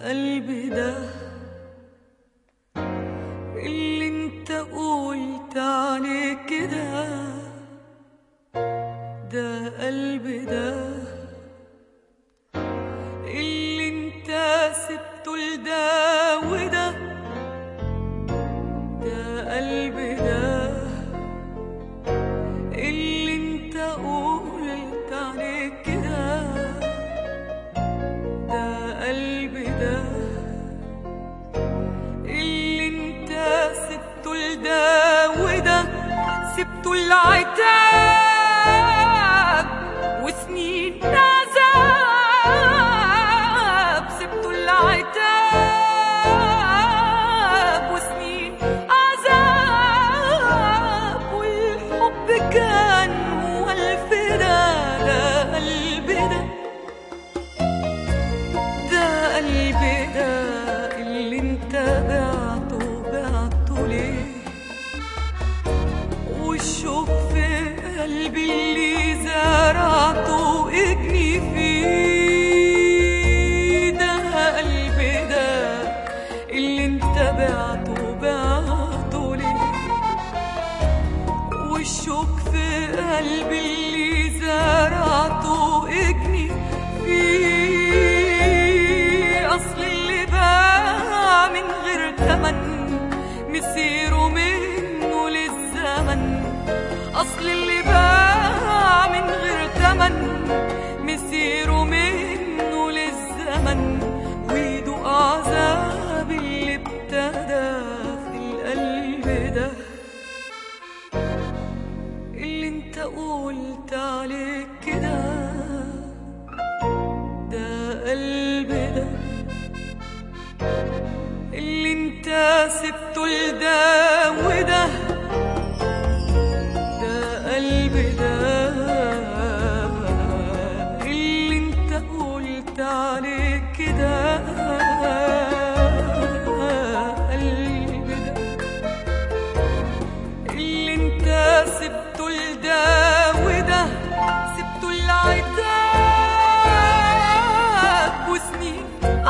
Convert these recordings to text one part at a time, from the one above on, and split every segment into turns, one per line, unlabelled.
قلبي ده اللي انت قلت عليه كده ده قلبي ده اللي انت سبته لده وده ده قلبي ده اللي انت قلت عليه كده ده قلبي ده اللي انت سبته لده وده سبته العتاب وسنين عذاب سبته العتاب وسنين عذاب والحب كان هو الفدا ده قلبي ده ده قلبي ده اللي انت بعته بعته ليه والشوق في قلبي اللي زرعته اجني فيه ده قلبي ده اللي انت بعته بعته ليه والشوق في قلبي اللي زرعته اجني فيه اصل اللي باع من غير تمن مسيره منه للزمن اصل اللي باع من غير تمن مسيره منه للزمن ويدوق عذاب اللي ابتدى في القلب ده اللي انت قلت عليه كده ده قلبي ده اللي انت سبته لده وده ده قلبي ده اللي انت قلت عليه كده قلبي ده اللي انت سبته لده وده سبته العتاب وسنين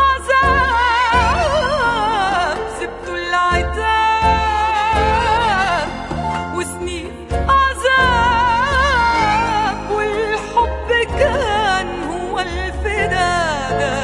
عذاب سبته العتاب وسنين عذاب والحب كان هو الفدا ده